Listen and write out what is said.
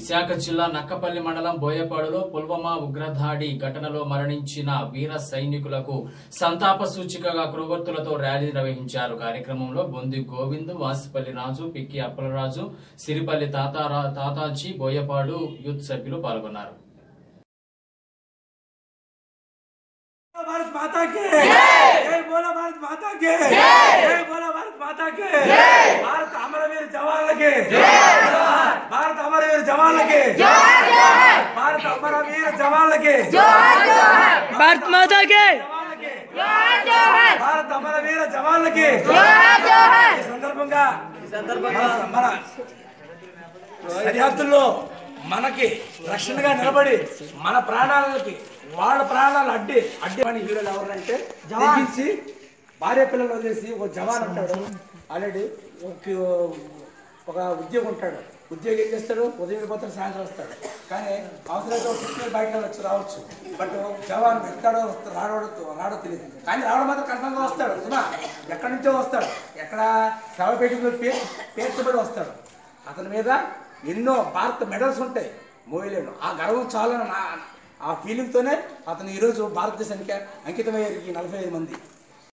విశాఖ జిల్లా నక్కపల్లి మండలం బోయపాడులో పుల్వామా ఉగ్రదాడి ఘటనలో మరణించిన వీర సైనికులకు సంతాప సూచికగా కృవర్తులతో ర్యాలీ నిర్వహించారు కార్యక్రమంలో బొంది గోవింద్ వాసిపల్లి రాజు పిక్కి అప్పలరాజు సిరిపల్లి తాతారా తాతాజీ బోయపాడు యూత్ సభ్యులు పాల్గొన్నారు भारत माता के जय बोलो भारत माता के जय बोलो भारत माता के भारत अमरवीर जवान के भारत अमरवीर जवान के भारत अमरवीर जवान के भारत माता के జవాన్ల కే భారత అమరవీర జవాన్లకి ఈ సందర్భంగా మన- మన సరిహద్దుల్లో మనకి రక్షణగా నిలబడి మన ప్రాణాలకి వాళ్ళ ప్రాణాలు అడ్డి అడ్డి అని హీరోలు ఎవరంటే తెగించి భార్య పిల్లలు వదిలేసి ఒక జవాన్ ఉంటాడు ఆల్రెడీ ఒక ఒక ఉద్యోగం ఉంటాడు ఉద్యోగం ఏం చేస్తాడు ఉదయం పోతాడు సాయంత్రం వస్తాడు కానీ అవసరమైతే ఒక ఫిఫ్టీ బయట వచ్చి రావచ్చు బట్ జవాన్ ఎక్కడో వస్తా- రాడో రాడో తెలియదు కానీ రావడం మాత్రం కన్ఫర్మ్గా వస్తాడు సుమా ఎక్కడి నుంచో వస్తాడు ఎక్కడ శవపేటలో పే పేర్చబడి వస్తాడు అతని మీద ఎన్నో భారత మెడల్స్ ఉంటాయి మోయలేను ఆ గర్వం చాలా నా ఆ ఫీలింగ్తోనే అతను ఈరోజు భారతదేశానికి అంకితమయ్యారు ఈ నలభై ఐదు మంది